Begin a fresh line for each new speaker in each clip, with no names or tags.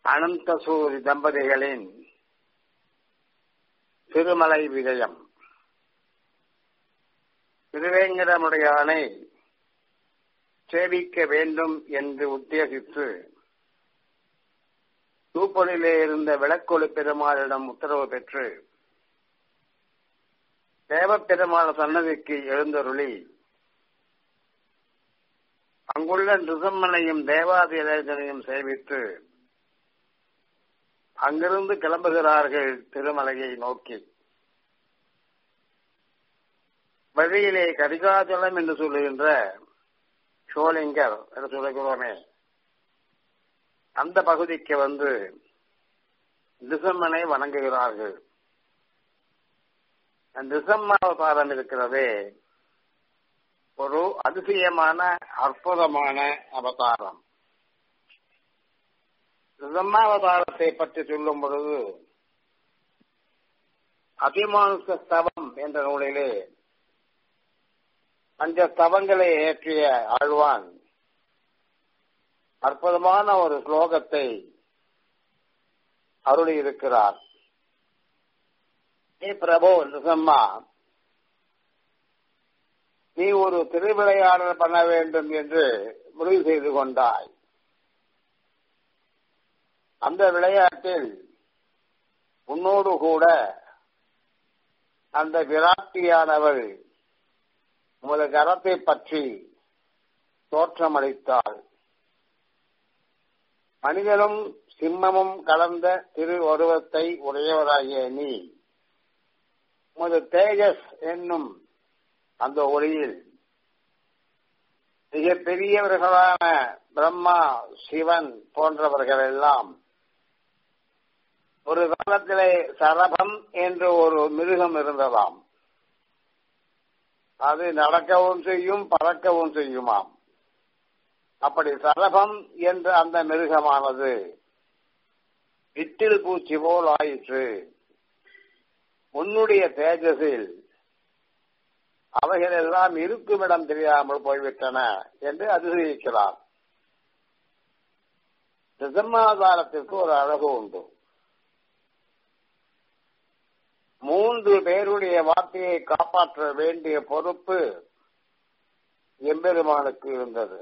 அனந்தசூரி தம்பதிகளின் திருமலை விஜயம் திருவேங்கடமுடையானை சேவிக்க வேண்டும் என்று உத்தேசித்து தூப்பொழிலே இருந்த விளக்கொழு பெருமாளிடம் உத்தரவு பெற்று தேவப்பெருமாள் சன்னதிக்கு எழுந்தருளி அங்குள்ள நிருசம்மனையும் தேவாதிரேஜனையும் சேவித்து அங்கிருந்து கிளம்புகிறார்கள் திருமலையை நோக்கி வழியிலே கரிகாச்சலம் என்று சொல்லுகின்ற ஷோலிங்கர் என்று சொல்லுகிறோமே அந்த பகுதிக்கு வந்து திசம்மனை வணங்குகிறார்கள் திசம்மாவதாரம் இருக்கிறதே ஒரு அதிசயமான அற்புதமான அவதாரம் பிரம்மாவதாரத்தை பற்றி சொல்லும் பொழுது அதிமானுஷ ஸ்தவம் என்ற நூலிலே அந்த ஸ்தவங்களை ஏற்றிய ஆழ்வான் அற்புதமான ஒரு ஸ்லோகத்தை அருளி இருக்கிறார் நீ பிரபு நிசம்மா நீ ஒரு திருவிளையாடல் பண்ண வேண்டும் என்று முடிவு செய்து கொண்டாய் அந்த விளையாட்டில் உன்னோடு கூட அந்த விராட்டியானவள் உமது கரத்தை பற்றி தோற்றமளித்தாள் மனிதனும் சிம்மமும் கலந்த திரு உருவத்தை உடையவராகிய நீ உமது தேஜஸ் என்னும் அந்த ஒளியில் மிக பெரியவர்களான பிரம்மா சிவன் போன்றவர்கள் எல்லாம் ஒரு காலத்திலே சரபம் என்று ஒரு மிருகம் இருந்ததாம் அது நடக்கவும் செய்யும் பறக்கவும் செய்யுமாம் அப்படி சரபம் என்ற அந்த மிருகமானது இட்டில் பூச்சி போல் ஆயிற்று உன்னுடைய தேஜஸில் அவைகள் எல்லாம் இருக்குமிடம் தெரியாமல் போய்விட்டன என்று அதிசயிக்கிறார் நிசம்மாதாரத்திற்கு ஒரு அழகு உண்டு மூன்று பேருடைய வார்த்தையை காப்பாற்ற வேண்டிய பொறுப்பு எம்பெருமானுக்கு இருந்தது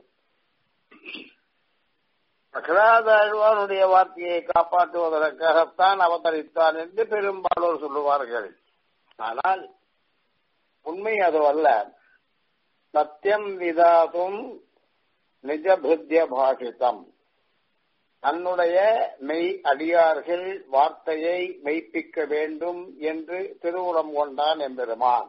அகராதாழ்வானுடைய வார்த்தையை காப்பாற்றுவதற்காகத்தான் அவதரித்தான் என்று பெரும்பாலோர் சொல்லுவார்கள் ஆனால் உண்மை அது அல்ல சத்தியம் விதாதும் நிஜபிருத்திய பாஷிதம் தன்னுடைய மெய் அடியார்கள் வார்த்தையை மெய்ப்பிக்க வேண்டும் என்று திருவுளம் கொண்டான் எம்பெருமான்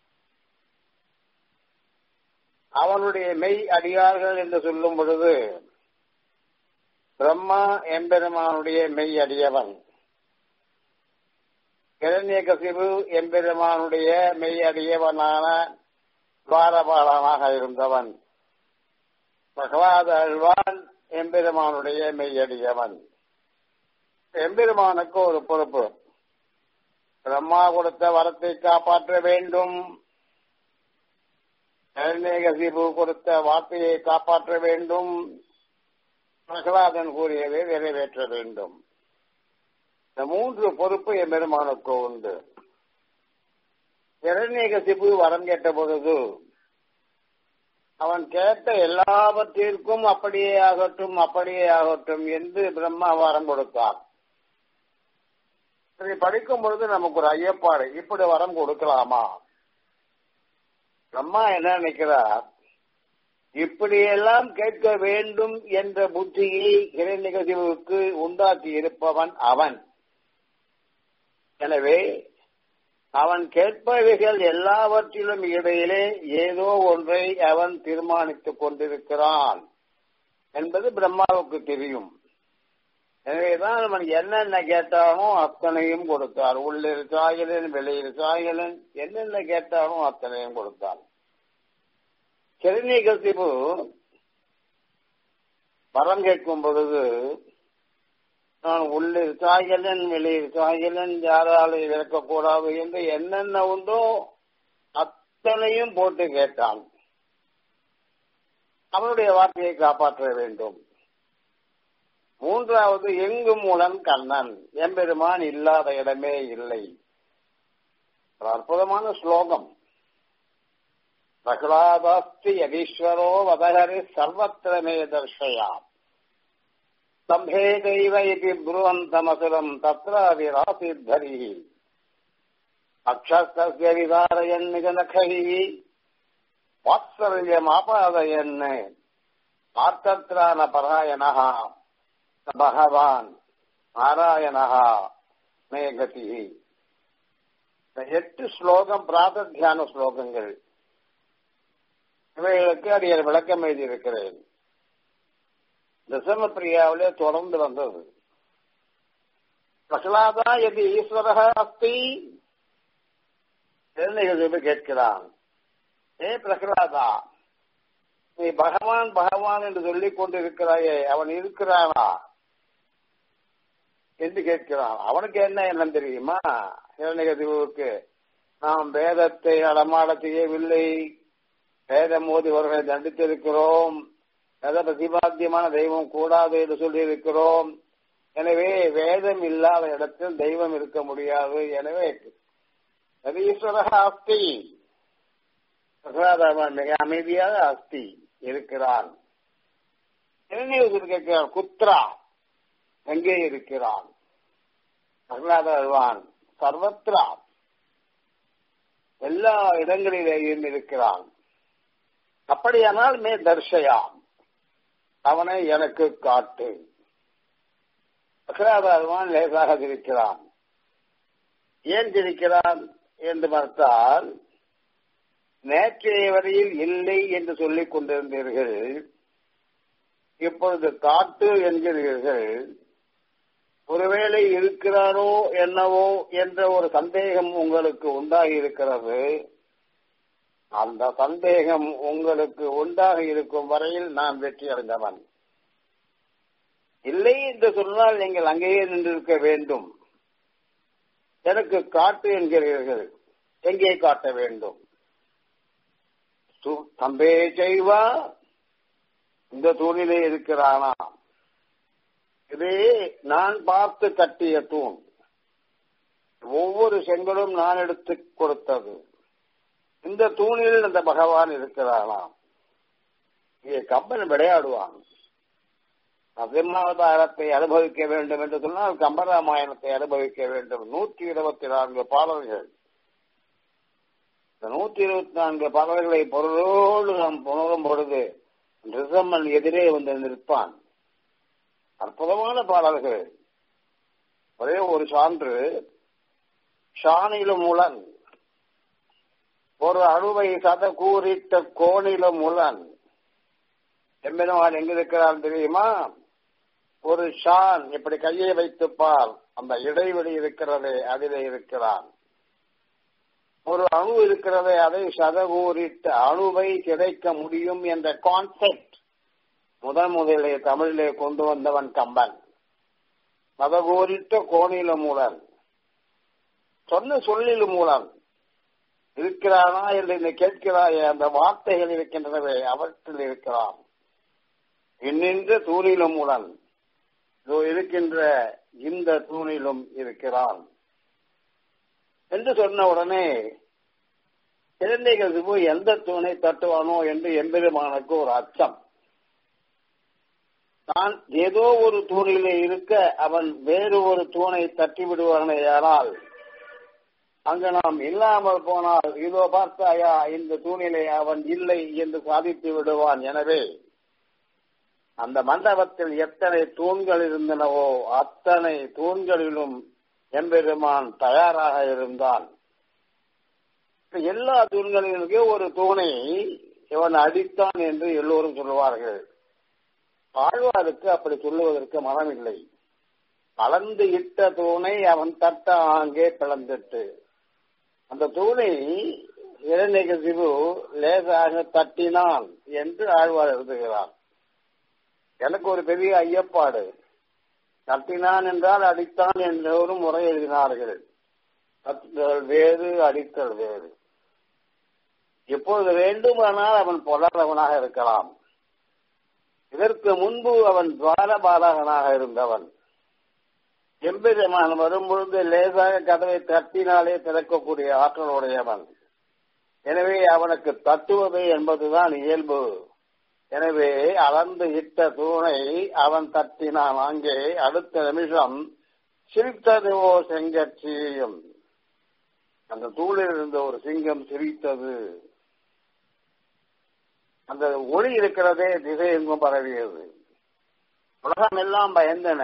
அவனுடைய மெய் அடியார்கள் என்று சொல்லும் பொழுது பிரம்மா எம்பெருமானுடைய மெய் அடியவன் கிரண்யகசிபு எம்பெருமானுடைய மெய் அடியவனான துவாரபாலனாக இருந்தவன் பகவாத அழ்வான் எம்பெருமானுடைய மெய்யடியவன் எம்பெருமானுக்கு ஒரு பொறுப்பு பிரம்மா கொடுத்த வரத்தை காப்பாற்ற வேண்டும் கருணேகசிபு கொடுத்த வார்த்தையை காப்பாற்ற வேண்டும் பிரகலாதன் கூறியதை நிறைவேற்ற வேண்டும் இந்த மூன்று பொறுப்பு எம்பெருமானுக்கு உண்டு இரண்யகசிபு வரம் கேட்ட பொழுது அவன் கேட்ட எல்லாவற்றிற்கும் அப்படியே ஆகட்டும் அப்படியே ஆகட்டும் என்று பிரம்மா வரம் கொடுத்தான் இதை படிக்கும் பொழுது நமக்கு ஒரு ஐயப்பாடு இப்படி வரம் கொடுக்கலாமா பிரம்மா என்ன நினைக்கிறார் இப்படியெல்லாம் கேட்க வேண்டும் என்ற புத்தியை இரண்யகசிவுக்கு உண்டாக்கி இருப்பவன் அவன் எனவே அவன் கேட்பவைகள் எல்லாவற்றிலும் இடையிலே ஏதோ ஒன்றை அவன் தீர்மானித்துக் கொண்டிருக்கிறான் என்பது பிரம்மாவுக்கு தெரியும் எனவேதான் அவன் என்னென்ன கேட்டானோ அத்தனையும் கொடுத்தார் உள்ளிரு சாயலன் வெளியிரு சாயலன் என்னென்ன கேட்டானோ அத்தனையும் கொடுத்தான் கிருணிகசிபு வரம் கேட்கும் பொழுது நான் உள்ளிரு சாயலன் வெளியிரு சாயலன் யாராலும் இறக்கக்கூடாது என்று என்னென்ன உண்டோ அத்தனையும் போட்டு கேட்டான் அவனுடைய வார்த்தையை காப்பாற்ற வேண்டும் மூன்றாவது எங்கு மூலன் கண்ணன் எம்பெருமான் இல்லாத இடமே இல்லை ஒரு அற்புதமான ஸ்லோகம் பிரகலாதாஸ்தி யதீஸ்வரோ வதஹரி சர்வத்திரமே தர்ஷயாம் ஸ்தம்பே தெய்வ இது புருவந்தமசுரம் தத்ர விராசித்தரி அக்ஷஸ்தஸ்ய விதாரயன் நிஜநகரி வாத்சல்யமாபாதயன் ஆர்த்தத்ரான பராயணः பகவான் நாராயணஹா மேகதி இந்த எட்டு ஸ்லோகம் பிராத தியான ஸ்லோகங்கள் இவைகளுக்கு அடியர் விளக்கம் எழுதியிருக்கிறேன் தசம பிரியாவிலே தொடர்ந்து வந்தது பிரகலாதா எது ஈஸ்வர அஸ்தி என்று கேட்கிறான் ஏ பிரகலாதா நீ பகவான் பகவான் என்று சொல்லிக் கொண்டிருக்கிறாயே அவன் இருக்கிறானா என்று கேட்கிறான் அவனுக்கு என்ன என்ன தெரியுமா இரணிகதிவுக்கு நாம் வேதத்தை அடமாட செய்யவில்லை வேதம் மோதிவர்களை தண்டித்திருக்கிறோம் வேத பிரதிபாத்தியமான தெய்வம் கூடாது என்று சொல்லியிருக்கிறோம் எனவே வேதம் இல்லாத இடத்தில் தெய்வம் இருக்க முடியாது எனவே ஈஸ்வர அஸ்தி பிரகலாதவன் மிக அமைதியாக அஸ்தி இருக்கிறான் கேட்கிறான் குத்ரா எங்கே இருக்கிறான் பிரகலாதவான் சர்வத்ரா எல்லா இடங்களிலேயும் இருக்கிறான் அப்படியானால் மே தர்ஷயாம் அவனை எனக்கு காட்டு பிரகலாதவான் லேசாக இருக்கிறான் ஏன் இருக்கிறான் என்று பார்த்தால் நேற்றைய வரையில் இல்லை என்று சொல்லிக் கொண்டிருந்தீர்கள் இப்பொழுது காட்டு என்கிறீர்கள் ஒருவேளை இருக்கிறாரோ என்னவோ என்ற ஒரு சந்தேகம் உங்களுக்கு உண்டாகி இருக்கிறது அந்த சந்தேகம் உங்களுக்கு உண்டாகி இருக்கும் வரையில் நான் வெற்றி அடைந்தவன் இல்லை என்று சொன்னால் நீங்கள் அங்கேயே நின்றிருக்க வேண்டும் எனக்கு காட்டு என்கிறீர்கள் எங்கே காட்ட வேண்டும் தம்பே செய்வா இந்த தூணிலே இருக்கிறானா இது நான் பார்த்து கட்டிய தூண் ஒவ்வொரு செங்கலும் நான் எடுத்து கொடுத்தது இந்த தூணில் அந்த பகவான் இருக்கிறானாம் இங்கே கம்பன் விளையாடுவான் சிம்மாவதாரத்தை அனுபவிக்க வேண்டும் என்று சொன்னால் கம்பராமாயணத்தை அனுபவிக்க வேண்டும் நூற்றி இருபத்தி நான்கு பாடல்கள் இந்த நூற்றி இருபத்தி நான்கு பாடல்களை பொருளோடு நாம் புணரும் பொழுது ரிசம்மன் எதிரே வந்து நிற்பான் அற்புதமான பாடல்கள் ஒரே ஒரு சான்று ஷானிலும் உலன் ஒரு அணுவை சத கூறிட்ட கோணிலும் உலன் எம்பெருமான் எங்க இருக்கிறார் தெரியுமா ஒரு ஷான் இப்படி கையை வைத்து பார் அந்த இடைவெளி இருக்கிறதே அதிலே இருக்கிறான் ஒரு அணு இருக்கிறதே அதை சதகூறிட்டு அணுவை கிடைக்க முடியும் என்ற கான்செப்ட் முதன் முதலே தமிழிலே கொண்டு வந்தவன் கம்பன் சதகூறிட்ட கோணில மூலன் சொன்ன சொல்லில் மூலம் இருக்கிறானா என்று நீ கேட்கிறாயே அந்த வார்த்தைகள் இருக்கின்றனவே அவற்றில் இருக்கிறான் இன்னின்ற தூணிலும் உடன் இதோ இருக்கின்ற இந்த தூணிலும் இருக்கிறான் என்று சொன்ன உடனே குழந்தைகள் எந்த தூணை தட்டுவானோ என்று எம்பெருமானுக்கு ஒரு அச்சம் தான் ஏதோ ஒரு தூணிலே இருக்க அவன் வேறு ஒரு தூணை தட்டி விடுவானேயானால் அங்கு நாம் இல்லாமல் போனால் இதோ பார்த்தாயா இந்த தூணிலே அவன் இல்லை என்று சாதித்து விடுவான் எனவே அந்த மண்டபத்தில் எத்தனை தூண்கள் இருந்தனவோ அத்தனை தூண்களிலும் எம்பெருமான் தயாராக இருந்தான் எல்லா தூண்களிலுமே ஒரு தூணை இவன் அடித்தான் என்று எல்லோரும் சொல்லுவார்கள் ஆழ்வாருக்கு அப்படி சொல்லுவதற்கு மனமில்லை கலந்து இட்ட தூணை அவன் தட்ட ஆங்கே பிளந்திட்டு அந்த தூணை இளநீக சிவு லேசாக தட்டினான் என்று ஆழ்வார் எழுதுகிறார் எனக்கு ஒரு பெரிய ஐயப்பாடு தட்டினான் என்றால் அடித்தான் என்ற ஒரு முறை எழுதினார்கள் தட்டுதல் வேறு அடித்தல் வேறு எப்பொழுது வேண்டுமானால் அவன் பொருளாதவனாக இருக்கலாம் இதற்கு முன்பு அவன் துவாரபாலகனாக இருந்தவன் எம்பெருமான் வரும்பொழுது லேசாக கதவை தட்டினாலே திறக்கக்கூடிய ஆற்றலுடையவன் எனவே அவனுக்கு தட்டுவது என்பதுதான் இயல்பு எனவே அளந்து இட்ட தூணை அவன் தட்டினான் அங்கே அடுத்த நிமிஷம் சிரித்ததுவோ செங்கச்சியும் அந்த தூளில் இருந்த ஒரு சிங்கம் சிரித்தது அந்த ஒளி இருக்கிறதே திசை எங்கும் பரவியது உலகம் எல்லாம் பயந்தன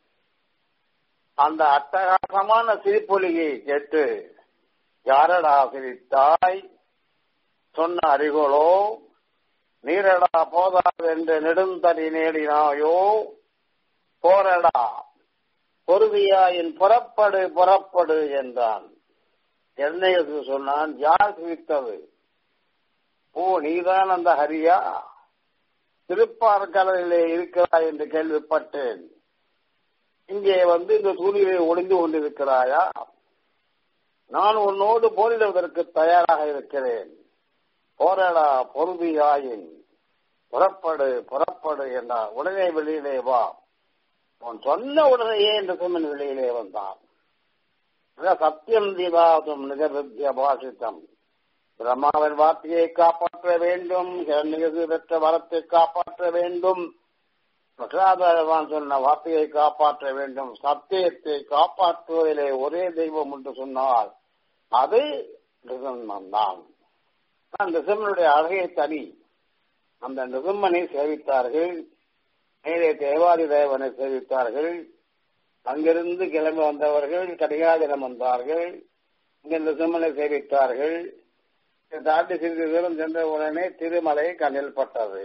அந்த அட்டகாசமான சிரிப்பொலியை கேட்டு யாரடா சிரித்தாய் சொன்ன அறிகளோ நீரடா போதாது என்று நெடுந்தடி நேடினாயோ போரடா பொறுதியாயின் புறப்படு புறப்படு என்றான் என்னையது சொன்னான் யார் சிரித்தது ஓ நீதான் அந்த ஹரியா திருப்பார்கடலிலே இருக்கிறாய் என்று கேள்விப்பட்டேன் இங்கே வந்து இந்த சூரியனை ஒளிந்து கொண்டிருக்கிறாயா நான் உன்னோடு போரிடுவதற்கு தயாராக இருக்கிறேன் போரடா பொருதியாயின் புறப்படு புறப்படு என்றார் உடனே வெளியிலே வா அவன் சொன்ன உடனேயே நிருசிம்மன் வெளியிலே வந்தான் சத்தியம் தீபாதும் நிஜபித்திய பாஷித்தம் பிரம்மாவின் வார்த்தையை காப்பாற்ற வேண்டும் நிகழ்ச்சி பெற்ற வரத்தை காப்பாற்ற வேண்டும் பிரசாதவான் சொன்ன வார்த்தையை காப்பாற்ற வேண்டும் சத்தியத்தை காப்பாற்றுவதிலே ஒரே தெய்வம் என்று சொன்னால் அது நிருசிம்மன் தான் நிருசிம்மனுடைய அழகை தனி அந்த நிருசிம்மனை சேவித்தார்கள் மேலே தேவாதி தேவனை சேவித்தார்கள் அங்கிருந்து கிளம்பி வந்தவர்கள் கடிகாதினம் வந்தார்கள் இங்க நிருசிம்மனை சேவித்தார்கள் தாண்டி சிறிது தூரம் சென்ற உடனே திருமலை கண்ணில் பட்டது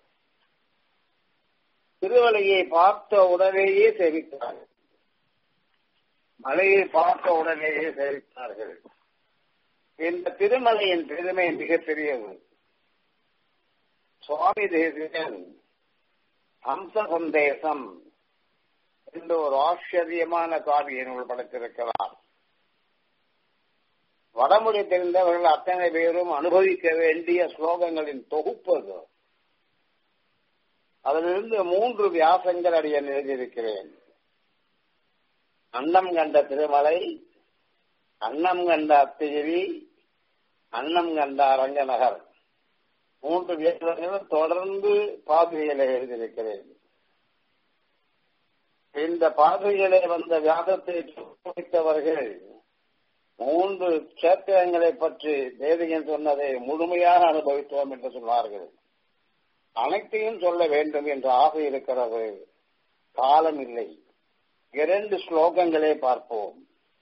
திருமலையை பார்த்த உடனேயே சேவித்தார்கள் மலையை பார்த்த உடனேயே சேவித்தார்கள் இந்த திருமலையின் பெருமை மிகப்பெரியது சுவாமி தேசிகன் ஹம்ச சந்தேசம் என்று ஒரு ஆச்சரியமான காவிய நூல் படைத்திருக்கிறார் வடமொழி தெரிந்தவர்கள் அத்தனை பேரும் அனுபவிக்க வேண்டிய ஸ்லோகங்களின் தொகுப்பு அது அதிலிருந்து மூன்று வியாசங்கள் அடைய எழுதியிருக்கிறேன் அன்னம் கண்ட திருமலை அன்னம் கண்ட அத்திகிரி அன்னம் கண்ட அரங்கநகர் மூன்று வியாசங்களும் தொடர்ந்து பாதுகைகளை எழுதியிருக்கிறேன் இந்த பாதுகையிலே வந்த வியாசத்தை முடித்தவர்கள் மூன்று கஷேத்திரங்களை பற்றி தேவிகன் சொன்னதை முழுமையாக அனுபவித்தோம் என்று சொன்னார்கள் அனைத்தையும் சொல்ல வேண்டும் என்ற ஆசை இருக்கிறது காலம் இல்லை இரண்டு ஸ்லோகங்களே பார்ப்போம்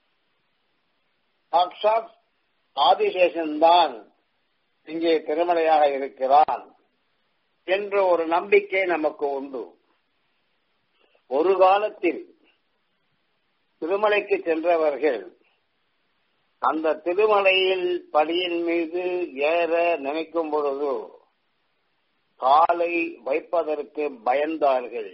சாக்ஷாத் ஆதிசேஷன் தான் இங்கே திருமலையாக இருக்கிறான் என்ற ஒரு நம்பிக்கை நமக்கு உண்டு ஒரு காலத்தில் திருமலைக்கு சென்றவர்கள் அந்த திருமலையில் படியின் மீது ஏற நினைக்கும் பொழுது காலை வைப்பதற்கு பயந்தார்கள்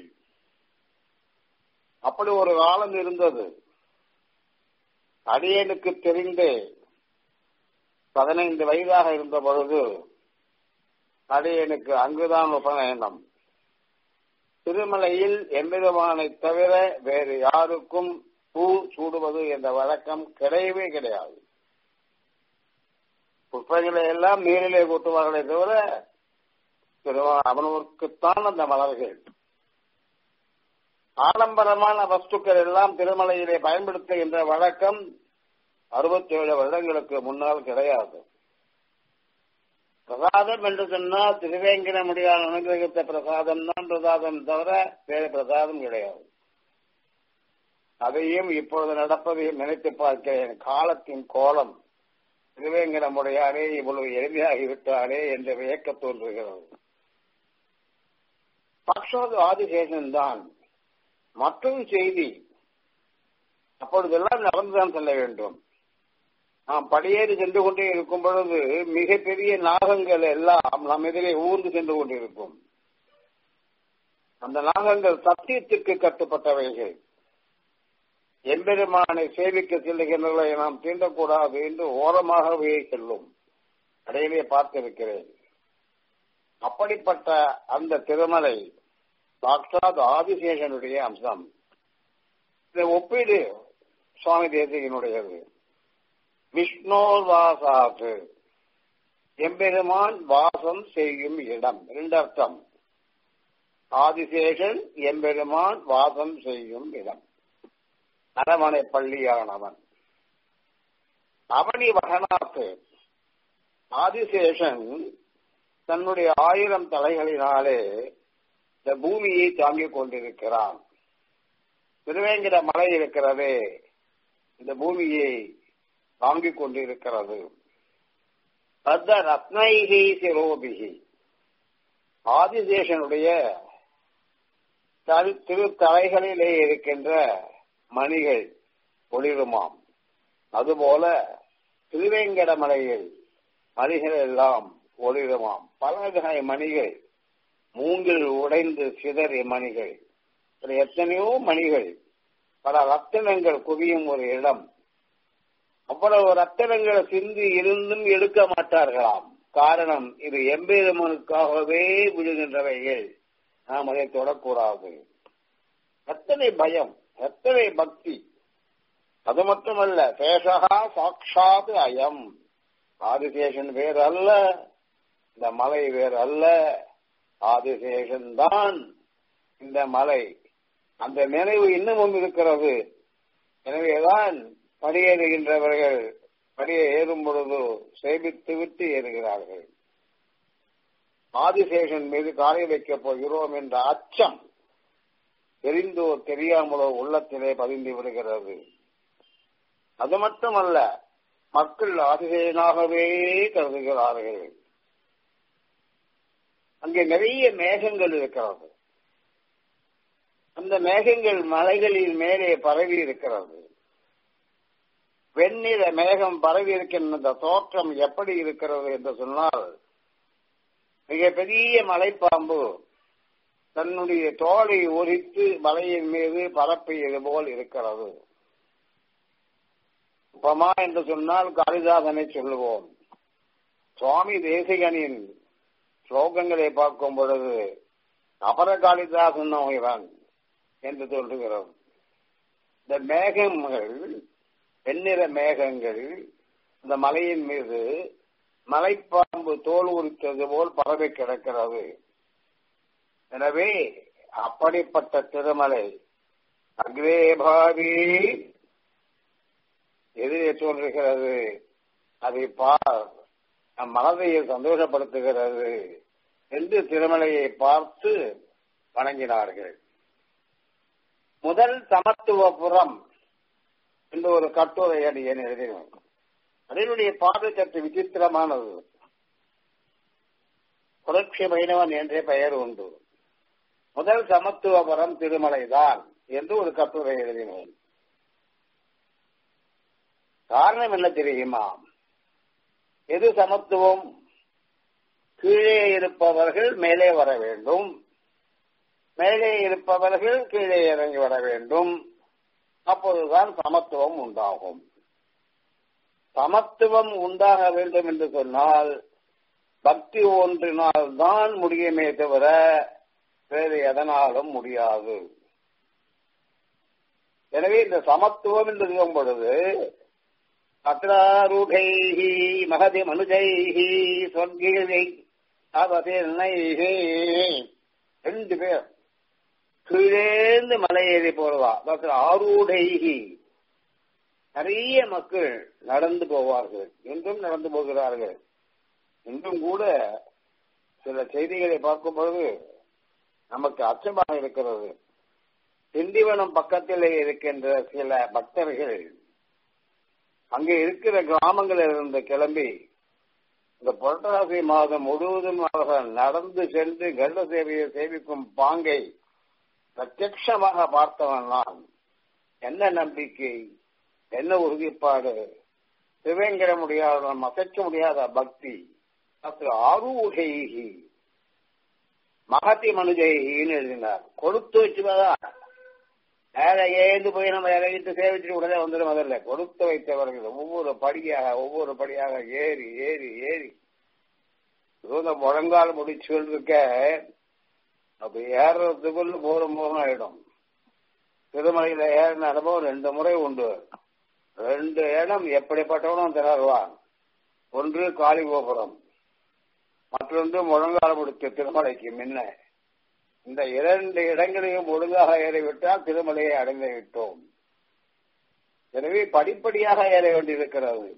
அப்படி ஒரு காலம் இருந்தது அடியனுக்கு தெரிந்து பதினைந்து வயதாக இருந்த பொழுது அடியனுக்கு அங்குதான் உபநயனம் திருமலையில் எம்பெருமானை தவிர வேறு யாருக்கும் பூ சூடுவது என்ற வழக்கம் கிடையவே கிடையாது புஷ்பங்களை எல்லாம் நீரிலே கூட்டுவார்களே தவிர அவனுக்குத்தான் அந்த மலர்கள் ஆடம்பரமான வஸ்துக்கள் எல்லாம் திருமலையிலே பயன்படுத்துகின்ற வழக்கம் அறுபத்தி ஏழு வருடங்களுக்கு முன்னால் கிடையாது பிரசாதம் என்று சொன்னால் திருவேங்கின முடியாத அனுகிரகித்த பிரசாதம் தான் பிரசாதம் தவிர வேறு பிரசாதம் கிடையாது அதையும் இப்பொழுது நடப்பதையும் நினைத்து பார்க்கிறேன் காலத்தின் கோலம் திருவேங்கடமுடையாரே இவ்வளவு எளிமையாகிவிட்டாரே என்று வியக்க தோன்றுகிறது பக்ஷோது ஆதிசேஷன் தான் மற்றொரு செய்தி அப்பொழுதெல்லாம் நடந்துதான் செல்ல வேண்டும் நாம் படியேறி சென்று கொண்டே இருக்கும் பொழுது மிகப்பெரிய நாகங்கள் எல்லாம் நம் எதிரே ஊர்ந்து சென்று கொண்டிருக்கும் அந்த நாகங்கள் சத்தியத்திற்கு கட்டுப்பட்டவைகள் எம்பெருமானை சேவிக்க செல்லுகின்றவர்களை நாம் தீண்டக்கூடாது என்று ஓரமாகவே செல்லும் இடையிலே பார்த்திருக்கிறேன் அப்படிப்பட்ட அந்த திருமலை சாட்சாத் ஆதிசேஷனுடைய அம்சம் இந்த ஒப்பீடு சுவாமி தேசிகனுடையது விஷ்ணோர் வாசாத்து எம்பெருமான் வாசம் செய்யும் இடம் ரெண்டு அர்த்தம் ஆதிசேஷன் எம்பெருமான் வாசம் செய்யும் இடம் அரமனை பள்ளியானவன் அவனி வகனாத்து ஆதிசேஷன் தன்னுடைய ஆயிரம் தலைகளினாலே இந்த பூமியை தாங்கிக் கொண்டிருக்கிறான் திருவேங்கிற மலை இருக்கிறதே இந்த பூமியை தாங்கிக் கொண்டிருக்கிறது பத்த ரத்னைகி சிரோபிகி ஆதிசேஷனுடைய திருத்தலைகளிலே இருக்கின்ற மணிகள் ஒளிருமாம் அதுபோல திருவேங்கட மலையில் மணிகள் எல்லாம் ஒளிருமாம் பல வகை மணிகள் மூங்கில் உடைந்து சிதறிய மணிகள் எத்தனையோ மணிகள் பல ரத்தினங்கள் குவியும் ஒரு இடம் அவ்வளவு ரத்தினங்கள் சிந்தி இருந்தும் எடுக்க மாட்டார்களாம் காரணம் இது எம்பெருமனுக்காகவே விழுகின்றவைகள் நாம் அதை தொடக்கூடாது எத்தனை பயம் எத்தனை பக்தி அது மட்டுமல்ல சேஷகா சாட்சாத் அயம் ஆதிசேஷன் வேறு அல்ல இந்த மலை வேறு அல்ல ஆதிசேஷன் தான் இந்த மலை அந்த நினைவு இன்னமும் இருக்கிறது எனவேதான் படியேறுகின்றவர்கள் படியை ஏறும் பொழுது சேமித்து விட்டு ஏறுகிறார்கள் ஆதிசேஷன் மீது காலை வைக்கப் போகிறோம் என்ற அச்சம் தெரிந்தோ தெரியாமலோ உள்ளத்திலே பதிந்து விடுகிறது அது மட்டுமல்ல மக்கள் ஆதிசேயனாகவே கருதுகிறார்கள் அங்கே நிறைய மேகங்கள் இருக்கிறது அந்த மேகங்கள் மலைகளின் மேலே பரவி இருக்கிறது வெண்ணிற மேகம் பரவி இருக்கின்ற தோற்றம் எப்படி இருக்கிறது என்று சொன்னால் மிக பெரிய மலைப்பாம்பு தன்னுடைய தோலை ஒரித்து மலையின் மீது பரப்பியது போல் இருக்கிறது உபமா என்று சொன்னால் காளிதாசனை சொல்லுவோம் சுவாமி தேசிகனின் ஸ்லோகங்களை பார்க்கும் பொழுது அபர காளிதாசன் இவன் என்று சொல்லுகிறோம் இந்த மேகங்கள் வெண்ணிற மேகங்கள் இந்த மலையின் மீது மலைப்பாம்பு தோல் உரித்தது போல் பரவி கிடக்கிறது எனவே அப்படிப்பட்ட திருமலை அக்ரேபாவி எதிரே தோன்றுகிறது அதை பார் நம் மனதை சந்தோஷப்படுத்துகிறது என்று திருமலையை பார்த்து வணங்கினார்கள் முதல் சமத்துவபுரம் என்று ஒரு கட்டுரை அடியன் எழுதினோம் அதனுடைய பார்வை சற்று விசித்திரமானது புரட்சி வைணவன் என்றே பெயர் உண்டு முதல் சமத்துவபுரம் திருமலைதான் என்று ஒரு கட்டுரை எழுதினோம் காரணம் என்ன தெரியுமா எது சமத்துவம் கீழே இருப்பவர்கள் மேலே வர வேண்டும் மேலே இருப்பவர்கள் கீழே இறங்கி வர வேண்டும் அப்போதுதான் சமத்துவம் உண்டாகும் சமத்துவம் உண்டாக வேண்டும் என்று சொன்னால் பக்தி ஒன்றினால் தான் முடியுமே தவிர வேறு எதனாலும் முடியாது எனவே இந்த சமத்துவம் என்று சொல்லும் பொழுது அத்ராரூடைஹி மகதி மனுஜைஹி சொர்க்கீழை அவதிர்ணைஹி ரெண்டு பேர் கீழேந்து மலையேறி போறதா டாக்டர் ஆரூடைஹி நிறைய மக்கள் நடந்து போவார்கள் இன்றும் நடந்து போகிறார்கள் இன்றும் கூட சில செய்திகளை பார்க்கும் பொழுது நமக்கு அச்சமாக இருக்கிறது திண்டிவனம் பக்கத்திலே இருக்கின்ற சில பக்தர்கள் அங்கே இருக்கிற கிராமங்களில் இருந்து கிளம்பி இந்த புரட்டாசி மாதம் முழுவதும் அவர்கள் நடந்து சென்று கருட சேவையை சேவிக்கும் பாங்கை பிரத்யட்சமாக பார்த்தவன் நான் என்ன நம்பிக்கை என்ன உறுதிப்பாடு சிவங்கிற முடியாத அசைக்க முடியாத பக்தி அத்து ஆரூகைகி மகத்தி மனுஜைகின்னு எழுதினார் கொடுத்து வச்சுதான் வேற ஏந்து போய் நம்ம இறங்கிட்டு சேவிச்சுட்டு உடனே வந்துடும் முதல்ல கொடுத்து வைத்தவர்கள் ஒவ்வொரு படியாக ஒவ்வொரு படியாக ஏறி ஏறி ஏறி இந்த முழங்கால் முடிச்சுகள் இருக்க அப்படி ஏறுறதுக்குள்ள போரும் போரும் ஆயிடும் திருமலையில ஏறின அனுபவம் ரெண்டு முறை உண்டு ரெண்டு இடம் எப்படிப்பட்டவனும் திணறுவான் ஒன்று காளிகோபுரம் மற்றொன்று முழங்காலமுடுத்த திருமலைக்கு முன்ன இந்த இரண்டு இடங்களையும் ஒழுங்காக ஏறிவிட்டால் திருமலையை அடைந்து விட்டோம் எனவே படிப்படியாக ஏற வேண்டியிருக்கிறது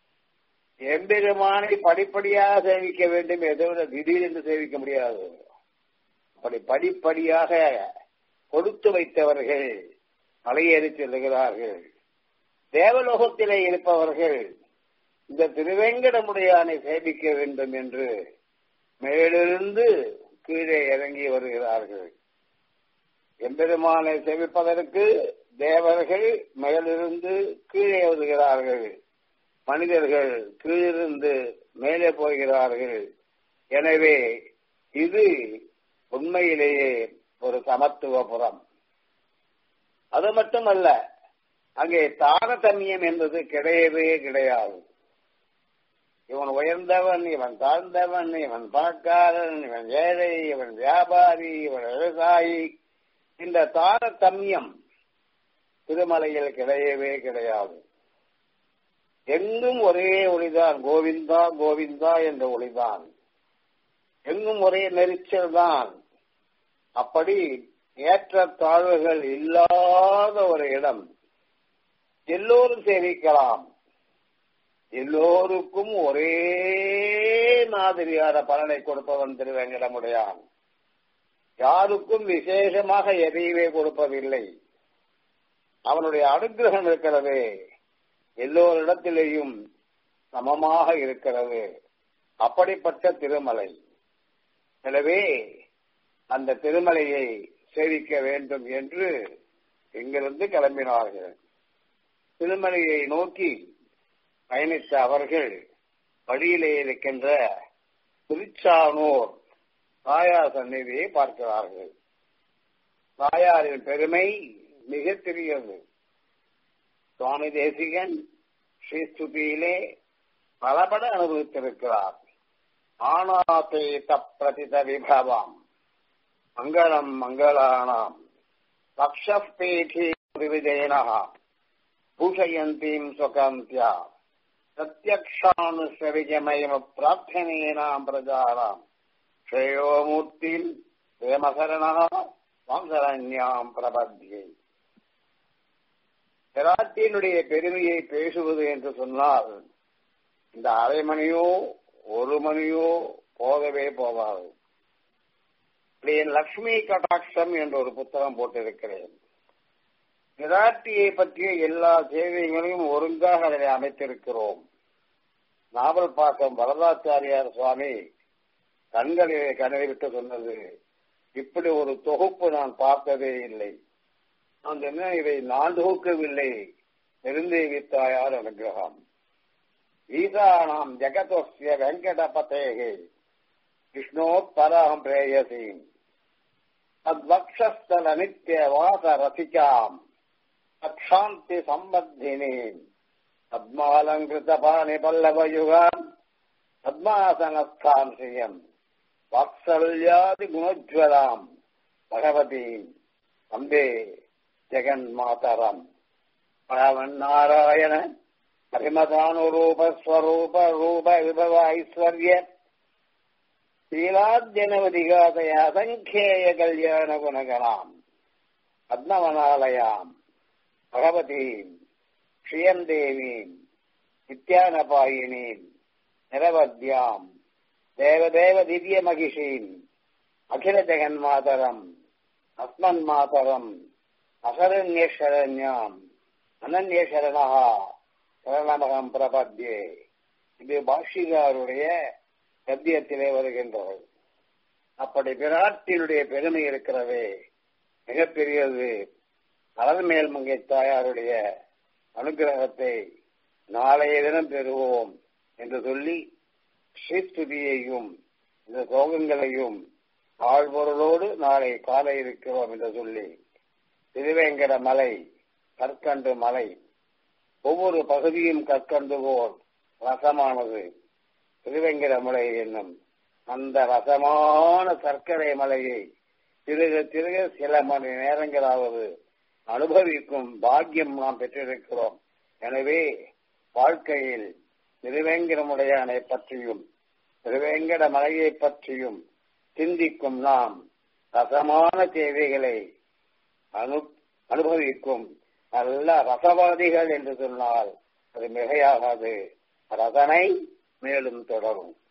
எம்பெருமானை படிப்படியாக சேவிக்க வேண்டும் எதை விட திடீரென்று சேவிக்க முடியாது அப்படி படிப்படியாக கொடுத்து வைத்தவர்கள் மலையேறி செல்லுகிறார்கள் தேவலோகத்திலே இருப்பவர்கள் இந்த திருவேங்கடமுடையானை சேவிக்க வேண்டும் என்று மேலிருந்து கீழே இறங்கி வருகிறார்கள் எம்பெருமானை சேவிப்பதற்கு தேவர்கள் மேலிருந்து கீழே வருகிறார்கள் மனிதர்கள் கீழிருந்து மேலே போகிறார்கள் எனவே இது உண்மையிலேயே ஒரு சமத்துவபுரம் அது மட்டுமல்ல அங்கே தாரதமியம் என்பது கிடையவே கிடையாது இவன் உயர்ந்தவன் இவன் தாழ்ந்தவன் இவன் பணக்காரன் இவன் ஏழை இவன் வியாபாரி இவன் விவசாயி இந்த தாரதமியம் திருமலையில் கிடையவே கிடையாது எங்கும் ஒரே ஒளிதான் கோவிந்தா கோவிந்தா என்ற ஒளிதான் எங்கும் ஒரே நெரிச்சல் தான் அப்படி ஏற்ற தாழ்வுகள் இல்லாத ஒரு இடம் எல்லோரும் சேவிக்கலாம் எல்லோருக்கும் ஒரே மாதிரியான பலனை கொடுப்பவன் திருவேங்கடமுடையான் யாருக்கும் விசேஷமாக எதையுமே கொடுப்பதில்லை அவனுடைய அனுகிரகம் இருக்கிறது எல்லோரிடத்திலேயும் சமமாக இருக்கிறது அப்படிப்பட்ட திருமலை எனவே அந்த திருமலையை சேவிக்க வேண்டும் என்று இங்கிருந்து கிளம்பினார்கள் திருமலையை நோக்கி பயணித்த அவர்கள் வழியிலே இருக்கின்ற திருச்சானூர் தாயார் சந்நிதியை பார்க்கிறார்கள் தாயாரின் பெருமை மிக பெரியது சுவாமி தேசிகன் ஸ்ரீஸ்துதியிலே பலபட அனுபவித்திருக்கிறார் ஆனாத்தே தப்பிரதித விபவம் மங்களம் மங்களானாம் பக்ஷபேகி விஜயனா பூஷயந்தீம் சுகாந்தியா பிரத்யக்ஷானுஸ்வவிஜமயம பிரார்த்தனேனாம் பிரஜாராம் ஸ்ரேயோமூர்த்தியில் பிரேமசரணா வாங்கரண்யாம் பிரபத்தியை பிராட்டியினுடைய பெருமையை பேசுவது என்று சொன்னால் இந்த அரை மணியோ ஒரு மணியோ போகவே போகாது என் லக்ஷ்மி கடாட்சம் என்ற ஒரு புத்தகம் போட்டிருக்கிறேன் பிராட்டியை பற்றிய எல்லா சேவைகளையும் ஒருங்காக அதில் அமைத்திருக்கிறோம் நாவல் பாக்கம் வரதாச்சாரியார் சுவாமி கண்களிலே கனவிட்டு சொன்னது இப்படி ஒரு தொகுப்பு நான் பார்த்ததே இல்லை அந்த என்ன இதை நான் தொகுக்கவில்லை நெருந்தேவி தாயார் அனுகிரகம் ஈசானாம் ஜெகதோஸ்ய வெங்கடபதேகே விஷ்ணோத்பராம் பிரேயசீம் தத்வக்ஷஸ்தல நித்திய வாச ரசிகாம் தக்ஷாந்தி சம்பத்தினீம் பத்மாலங்கிருத பாணி பல்லவயுகாம் பத்மாசனஸ்தாம் ஸ்ரீயம் வாத்சல்யாதி குணோஜ்வலாம் பகவதீம் அம்பே ஜெகன் மாதரம் பரவன் நாராயண பரிமதானுரூபஸ்வரூப ரூப விபவ ஐஸ்வர்ய ஸ்ரீலாத்யனவதிகாதய அசங்கேய கல்யாண குணகணாம் பத்மவனாலயாம் பகவதீம் ஸ்ரீயம் தேவீம் நித்யானபாயினீம் நிரவத்யாம் தேவதேவ திவ்ய மகிஷீம் அகில ஜெகன்மாதரம் அஸ்மன் மாதரம் அசரண்யசரண்யாம் அனன்யசரணா சரணமகம் பிரபத்யே இது பாஷிகாருடைய கத்தியத்திலே வருகின்றது அப்படி பிராட்டினுடைய பெருமை இருக்கிறதே மிகப்பெரியது அலர்மேல் மங்கை தாயாருடைய அனுகிரகத்தை நாளைய தினம் பெறுவோம் என்று சொல்லி ஸ்ரீஸ்துதியையும் இந்த சோகங்களையும் ஆழ்பொருளோடு நாளை கால இருக்கிறோம் என்று சொல்லி திருவேங்கட மலை கற்கண்டு மலை ஒவ்வொரு பகுதியும் கற்கண்டு போல் ரசமானது திருவேங்கட மலை என்னும் அந்த ரசமான சர்க்கரை மலையை திருக திருக சில மணி நேரங்களாவது அனுபவிக்கும் பாக்கியம் நாம் பெற்றிருக்கிறோம் எனவே வாழ்க்கையில் திருவேங்கடமுடையானை பற்றியும் திருவேங்கட மலையை பற்றியும் சிந்திக்கும் நாம் ரசமான தேவைகளை அனு அனுபவிக்கும் நல்ல ரசவாதிகள் என்று சொன்னால் அது மிகையாகாது ரசனை மேலும் தொடரும்